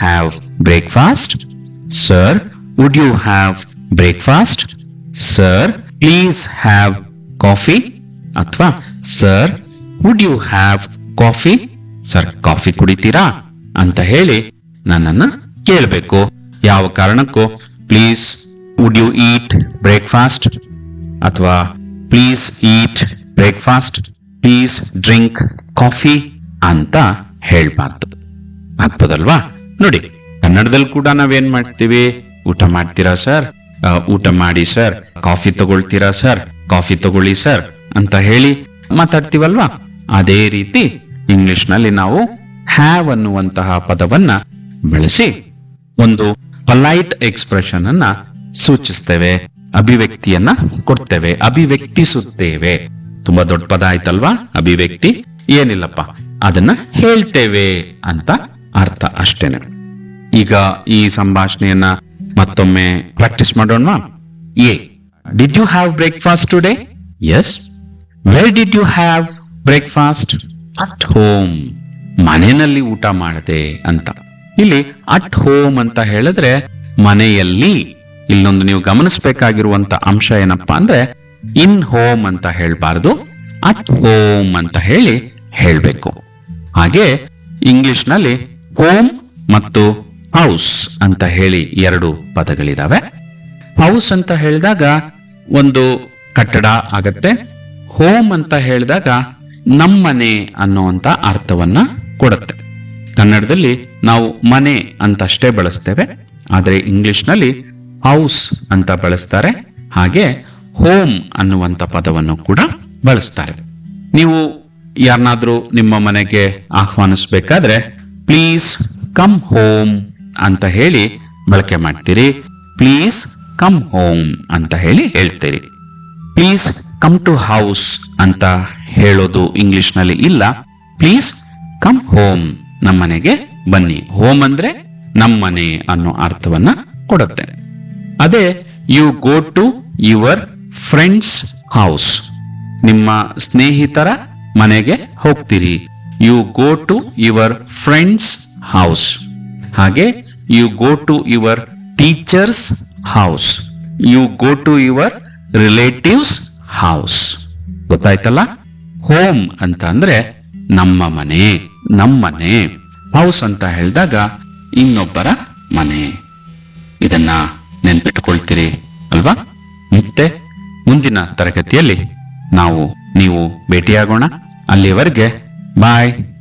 have breakfast sir would you have breakfast sir please have coffee ಅಥವಾ sir would you have coffee sir coffee ಕುಡಿತೀರಾ ಅಂತ ಹೇಳಿ ನನ್ನನ್ನ ಕೇಳಬೇಕು ಯಾವ ಕಾರಣಕ್ಕೂ please would you eat breakfast ಅಥವಾ please eat breakfast please drink coffee ಅಂತ ಹೇಳ್ಬಾರ್ದು ಆಗ್ಬೋದಲ್ವಾ ನೋಡಿ ಕನ್ನಡದಲ್ಲಿ ಕೂಡ ನಾವೇನ್ ಮಾಡ್ತೀವಿ ಊಟ ಮಾಡ್ತೀರಾ ಸರ್ ಆ, ಊಟ ಮಾಡಿ ಸರ್ ಕಾಫಿ ತಗೊಳ್ತೀರಾ ಸರ್ ಕಾಫಿ ತಗೊಳ್ಳಿ ಸರ್ ಅಂತ ಹೇಳಿ ಮಾತಾಡ್ತೀವಲ್ವಾ ಅದೇ ರೀತಿ ಇಂಗ್ಲಿಷ್ ನಲ್ಲಿ ನಾವು ಹ್ಯಾವ್ ಅನ್ನುವಂತಹ ಪದವನ್ನ ಬಳಸಿ ಒಂದು ಪೊಲೈಟ್ ಎಕ್ಸ್ಪ್ರೆಷನ್ ಅನ್ನ ಸೂಚಿಸ್ತೇವೆ ಅಭಿವ್ಯಕ್ತಿಯನ್ನ ಕೊಡ್ತೇವೆ ಅಭಿವ್ಯಕ್ತಿಸುತ್ತೇವೆ ತುಂಬಾ ದೊಡ್ಡ ಪದ ಆಯ್ತಲ್ವಾ ಅಭಿವ್ಯಕ್ತಿ ಏನಿಲ್ಲಪ್ಪ ಅದನ್ನ ಹೇಳ್ತೇವೆ ಅಂತ ಅರ್ಥ ಅಷ್ಟೇನೆ ಈಗ ಈ ಸಂಭಾಷಣೆಯನ್ನ ಮತ್ತೊಮ್ಮೆ ಪ್ರಾಕ್ಟೀಸ್ ಮಾಡೋಣ A did you have breakfast today yes where did you have breakfast at home ಮನೆಯಲ್ಲಿ ಊಟ ಮಾಡದೆ ಅಂತ ಇಲ್ಲಿ ಅಟ್ ಹೋಮ್ ಅಂತ ಹೇಳಿದ್ರೆ ಮನೆಯಲ್ಲಿ ಇಲ್ಲೊಂದು ನೀವು ಗಮನಿಸಬೇಕಾಗಿರುವಂತ ಅಂಶ ಏನಪ್ಪಾ ಅಂದ್ರೆ ಇನ್ ಹೋಮ್ ಅಂತ ಹೇಳ್ಬಾರ್ದು ಅಟ್ ಹೋಮ್ ಅಂತ ಹೇಳಿ ಹೇಳ್ಬೇಕು ಹಾಗೆ ಇಂಗ್ಲಿಷ್ ನಲ್ಲಿ ಹೋಮ್ ಮತ್ತು ಹೌಸ್ ಅಂತ ಹೇಳಿ ಎರಡು ಪದಗಳಿದಾವೆ ಹೌಸ್ ಅಂತ ಹೇಳಿದಾಗ ಒಂದು ಕಟ್ಟಡ ಆಗತ್ತೆ ಹೋಮ್ ಅಂತ ಹೇಳಿದಾಗ ನಮ್ಮನೆ ಅನ್ನುವಂತ ಅರ್ಥವನ್ನ ಕೊಡುತ್ತೆ ಕನ್ನಡದಲ್ಲಿ ನಾವು ಮನೆ ಅಂತ ಅಷ್ಟೇ ಬಳಸ್ತೇವೆ ಆದ್ರೆ ಇಂಗ್ಲಿಷ್ ನಲ್ಲಿ ಹೌಸ್ ಅಂತ ಬಳಸ್ತಾರೆ ಹಾಗೆ ಹೋಮ್ ಅನ್ನುವಂತ ಪದವನ್ನು ಕೂಡ ಬಳಸ್ತಾರೆ ನೀವು ಯಾರನ್ನಾದ್ರೂ ನಿಮ್ಮ ಮನೆಗೆ ಆಹ್ವಾನಿಸ್ಬೇಕಾದ್ರೆ ಪ್ಲೀಸ್ ಕಮ್ ಹೋಮ್ ಅಂತ ಹೇಳಿ ಬಳಕೆ ಮಾಡ್ತೀರಿ ಪ್ಲೀಸ್ ಕಮ್ ಹೋಮ್ ಅಂತ ಹೇಳಿ ಹೇಳ್ತೀರಿ ಪ್ಲೀಸ್ ಕಮ್ ಟು ಹೌಸ್ ಅಂತ ಹೇಳೋದು ಇಂಗ್ಲಿಷ್ ನಲ್ಲಿ ಇಲ್ಲ ಪ್ಲೀಸ್ ಕಮ್ ಹೋಮ್ ನಮ್ಮನೆಗೆ ಬನ್ನಿ ಹೋಮ್ ಅಂದ್ರೆ ನಮ್ಮನೆ ಅನ್ನೋ ಅರ್ಥವನ್ನ ಕೊಡುತ್ತೆ ಅದೇ you go to your friend's house ನಿಮ್ಮ ಸ್ನೇಹಿತರ ಮನೆಗೆ ಹೋಗ್ತೀರಿ you go to your friend's house ಹಾಗೆ you go to your teacher's house you go to your relative's house ಗೊತ್ತಾಯ್ತಲ್ಲ ಹೋಮ್ ಅಂತ ಅಂದ್ರೆ ನಮ್ಮ ಮನೆ ನಮ್ಮನೆ ಹೌಸ್ ಅಂತ ಹೇಳಿದಾಗ ಇನ್ನೊಬ್ಬರ ಮನೆ ಇದನ್ನ ನೆನ್ಪಿಟ್ಕೊಳ್ತೀರಿ ಅಲ್ವಾ ಮತ್ತೆ ಮುಂದಿನ ತರಗತಿಯಲ್ಲಿ ನಾವು ನೀವು ಭೇಟಿಯಾಗೋಣ ಅಲ್ಲಿಯವರೆಗೆ ಬಾಯ್